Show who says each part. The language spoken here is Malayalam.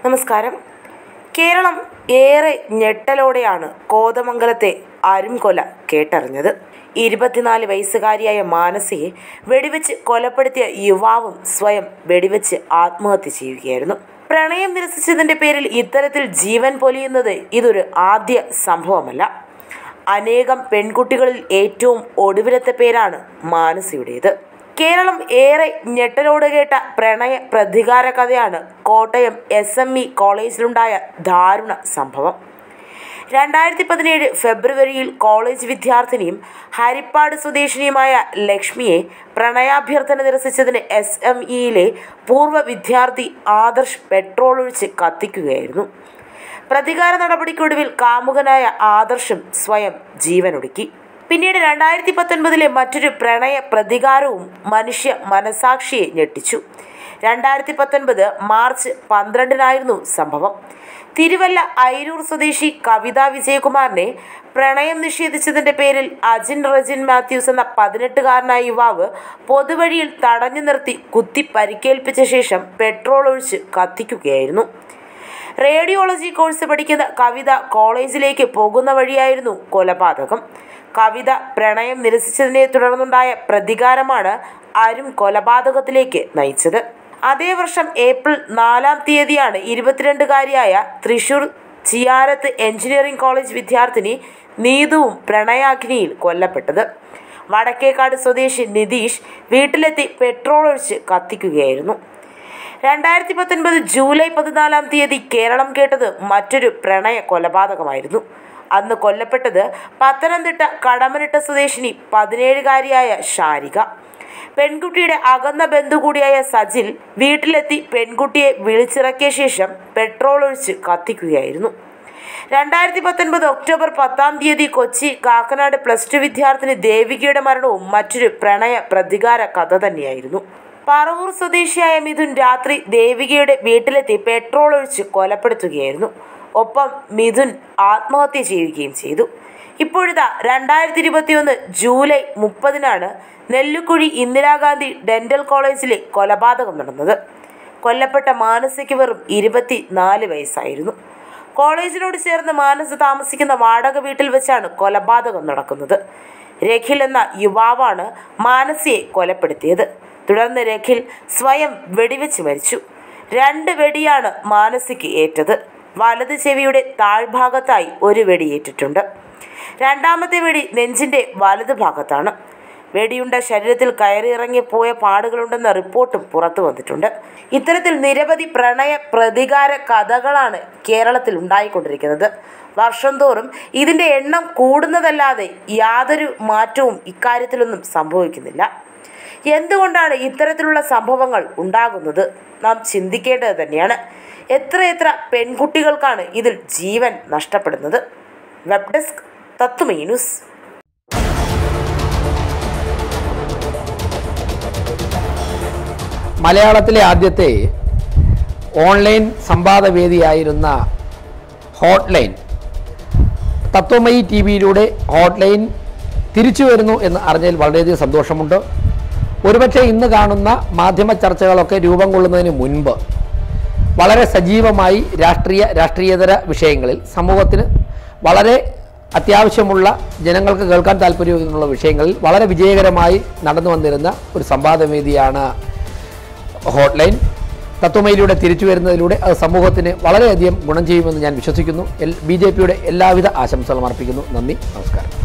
Speaker 1: നമസ്കാരം കേരളം ഏറെ ഞെട്ടലോടെയാണ് കോതമംഗലത്തെ അരുംകൊല കേട്ടറിഞ്ഞത് ഇരുപത്തിനാല് വയസ്സുകാരിയായ മാനസിയെ വെടിവെച്ച് കൊലപ്പെടുത്തിയ യുവാവും സ്വയം വെടിവെച്ച് ആത്മഹത്യ ചെയ്യുകയായിരുന്നു പ്രണയം നിരസിച്ചതിന്റെ പേരിൽ ഇത്തരത്തിൽ ജീവൻ പൊലിയുന്നത് ഇതൊരു ആദ്യ സംഭവമല്ല അനേകം പെൺകുട്ടികളിൽ ഏറ്റവും ഒടുവിലത്തെ പേരാണ് മാനസിയുടേത് കേരളം ഏറെ ഞെട്ടലോട് കേട്ട പ്രണയ പ്രതികാര കഥയാണ് കോട്ടയം എസ് എം ഇ കോളേജിലുണ്ടായ ദാരുണ സംഭവം രണ്ടായിരത്തി പതിനേഴ് ഫെബ്രുവരിയിൽ കോളേജ് വിദ്യാർത്ഥിനിയും ഹരിപ്പാട് സ്വദേശിനിയുമായ ലക്ഷ്മിയെ പ്രണയാഭ്യർത്ഥന നിരസിച്ചതിന് എസ് എം ഇയിലെ പൂർവ്വ വിദ്യാർത്ഥി ആദർശ് പെട്രോൾ ഒഴിച്ച് കത്തിക്കുകയായിരുന്നു പ്രതികാര നടപടിക്കൊടുവിൽ കാമുകനായ ആദർശം സ്വയം ജീവനൊടുക്കി പിന്നീട് രണ്ടായിരത്തി പത്തൊൻപതിലെ മറ്റൊരു പ്രണയ പ്രതികാരവും മനുഷ്യ മനസാക്ഷിയെ ഞെട്ടിച്ചു രണ്ടായിരത്തി പത്തൊൻപത് മാർച്ച് പന്ത്രണ്ടിനായിരുന്നു സംഭവം തിരുവല്ല ഐരൂർ സ്വദേശി കവിത വിജയകുമാറിനെ പ്രണയം നിഷേധിച്ചതിന്റെ പേരിൽ അജിൻ റജിൻ മാത്യൂസ് എന്ന പതിനെട്ടുകാരനായ യുവാവ് പൊതുവഴിയിൽ തടഞ്ഞു നിർത്തി കുത്തി പരിക്കേൽപ്പിച്ച ശേഷം പെട്രോൾ ഒഴിച്ച് കത്തിക്കുകയായിരുന്നു റേഡിയോളജി കോഴ്സ് പഠിക്കുന്ന കവിത കോളേജിലേക്ക് പോകുന്ന വഴിയായിരുന്നു കൊലപാതകം കവിത പ്രണയം നിരസിച്ചതിനെ തുടർന്നുണ്ടായ പ്രതികാരമാണ് അരും കൊലപാതകത്തിലേക്ക് നയിച്ചത് അതേ വർഷം ഏപ്രിൽ നാലാം തീയതിയാണ് ഇരുപത്തിരണ്ടുകാരിയായ തൃശൂർ ചിയാരത്ത് എഞ്ചിനീയറിംഗ് കോളേജ് വിദ്യാർത്ഥിനി നീതുവും പ്രണയാഗ്നിയിൽ കൊല്ലപ്പെട്ടത് വടക്കേക്കാട് സ്വദേശി നിതീഷ് വീട്ടിലെത്തി പെട്രോൾ ഒഴിച്ച് കത്തിക്കുകയായിരുന്നു രണ്ടായിരത്തി പത്തൊൻപത് ജൂലൈ പതിനാലാം തീയതി കേരളം കേട്ടത് മറ്റൊരു പ്രണയ കൊലപാതകമായിരുന്നു അന്ന് കൊല്ലപ്പെട്ടത് പത്തനംതിട്ട കടമനിട്ട സ്വദേശിനി പതിനേഴുകാരിയായ ഷാരിക പെൺകുട്ടിയുടെ അകന്ന ബന്ധു കൂടിയായ സജിൽ വീട്ടിലെത്തി പെൺകുട്ടിയെ വിളിച്ചിറക്കിയ ശേഷം പെട്രോൾ ഒഴിച്ച് കത്തിക്കുകയായിരുന്നു രണ്ടായിരത്തി പത്തൊൻപത് ഒക്ടോബർ പത്താം തീയതി കൊച്ചി കാക്കനാട് പ്ലസ് ടു വിദ്യാർത്ഥിനി ദേവികയുടെ മരണവും മറ്റൊരു പ്രണയ പ്രതികാര കഥ തന്നെയായിരുന്നു പറവൂർ സ്വദേശിയായ മിഥുൻ രാത്രി ദേവികയുടെ വീട്ടിലെത്തി പെട്രോൾ ഒഴിച്ച് കൊലപ്പെടുത്തുകയായിരുന്നു ഒപ്പം മിഥുൻ ആത്മഹത്യ ചെയ്യുകയും ചെയ്തു ഇപ്പോഴിതാ രണ്ടായിരത്തി ഇരുപത്തിയൊന്ന് ജൂലൈ മുപ്പതിനാണ് നെല്ലുക്കുഴി ഇന്ദിരാഗാന്ധി ഡെന്റൽ കോളേജിലെ കൊലപാതകം നടന്നത് കൊല്ലപ്പെട്ട മാനസിക്ക് വെറും ഇരുപത്തി നാല് വയസ്സായിരുന്നു കോളേജിനോട് ചേർന്ന് മാനസ് താമസിക്കുന്ന വാടക വീട്ടിൽ വെച്ചാണ് കൊലപാതകം നടക്കുന്നത് രഖിൽ എന്ന യുവാവാണ് മാനസിയെ കൊലപ്പെടുത്തിയത് തുടർന്ന് രഖിൽ സ്വയം വെടിവെച്ച് മരിച്ചു രണ്ട് വെടിയാണ് മാനസിക്ക് ഏറ്റത് വലത് ചെവിയുടെ താഴ്ഭാഗത്തായി ഒരു വെടിയേറ്റിട്ടുണ്ട് രണ്ടാമത്തെ വെടി നെഞ്ചിൻ്റെ വലത് ഭാഗത്താണ് വെടിയുണ്ട ശരീരത്തിൽ കയറിയിറങ്ങി പോയ പാടുകളുണ്ടെന്ന റിപ്പോർട്ടും പുറത്തു വന്നിട്ടുണ്ട് ഇത്തരത്തിൽ നിരവധി പ്രണയ പ്രതികാര കഥകളാണ് കേരളത്തിൽ ഉണ്ടായിക്കൊണ്ടിരിക്കുന്നത് വർഷം തോറും ഇതിൻ്റെ എണ്ണം കൂടുന്നതല്ലാതെ യാതൊരു മാറ്റവും ഇക്കാര്യത്തിലൊന്നും സംഭവിക്കുന്നില്ല എന്തുകൊണ്ടാണ് ഇത്തരത്തിലുള്ള സംഭവങ്ങൾ ഉണ്ടാകുന്നത് നാം ചിന്തിക്കേണ്ടത് തന്നെയാണ് എത്രയെത്ര പെൺകുട്ടികൾക്കാണ് ഇതിൽ ജീവൻ നഷ്ടപ്പെടുന്നത് വെബ് ഡെസ്ക് തത്തുമീ ന്യൂസ്
Speaker 2: മലയാളത്തിലെ ആദ്യത്തെ ഓൺലൈൻ സംവാദവേദിയായിരുന്ന ഹോട്ട് ലൈൻ തത്വമയി ടി വിയിലൂടെ ഹോട്ട് ലൈൻ തിരിച്ചു വരുന്നു എന്ന് അറിഞ്ഞതിൽ വളരെയധികം സന്തോഷമുണ്ട് ഒരുപക്ഷെ ഇന്ന് കാണുന്ന മാധ്യമ ചർച്ചകളൊക്കെ രൂപം കൊള്ളുന്നതിന് മുൻപ് വളരെ സജീവമായി രാഷ്ട്രീയ രാഷ്ട്രീയേതര വിഷയങ്ങളിൽ സമൂഹത്തിന് വളരെ അത്യാവശ്യമുള്ള ജനങ്ങൾക്ക് കേൾക്കാൻ താല്പര്യമുള്ള വിഷയങ്ങളിൽ വളരെ വിജയകരമായി നടന്നു വന്നിരുന്ന ഒരു സംവാദവേദിയാണ് ഹോട്ട് ലൈൻ തത്വമയിലൂടെ തിരിച്ചു വരുന്നതിലൂടെ അത് സമൂഹത്തിന് വളരെയധികം ഗുണം ചെയ്യുമെന്ന് ഞാൻ വിശ്വസിക്കുന്നു എൽ ബി ജെ പിയുടെ എല്ലാവിധ ആശംസകളും അർപ്പിക്കുന്നു നന്ദി നമസ്കാരം